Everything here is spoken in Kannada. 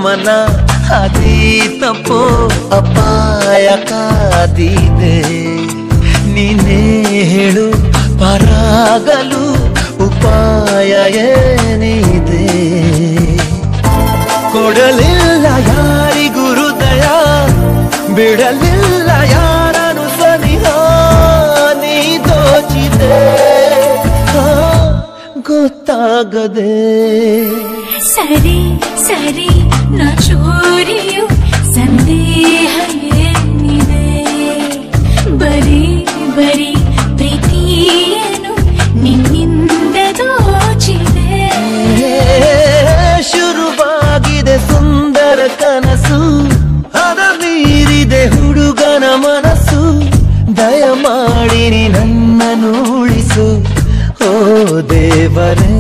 ಗಮನ ಅತೀ ತಪ್ಪೋ ಅಪಾಯ ಕಾದಿದೆ ನೀನೇ ಹೇಳು ಪರಾಗಲು ಉಪಾಯ ಏನಿದೆ ಕೊಡಲಿಲ್ಲ ಯಾರಿಗೂ ಹೃದಯ ಬಿಡಲಿಲ್ಲ ಯಾರನು ಸನಿಹ ನೀ ದೋಚಿದೆ ಆ, ಗೊತ್ತಾಗದೆ ಸರಿ ಸರಿ ನ ಚೋರಿಯು ಸಂದೇಹ ಏನಿದೆ ಬರೀ ಬರೀ ಪ್ರೀತಿಯನು ನಿನ್ನಿಂದ ದೋಚಿದೆ ಶುರುವಾಗಿದೆ ಸುಂದರ ಕನಸು ಅದ ಮೀರಿದೆ ಹುಡುಗನ ಮನಸ್ಸು ದಯಮಾಡಿ ನೀ ನನ್ನನ್ನು ಉಳಿಸು ಓ ದೇವರೇ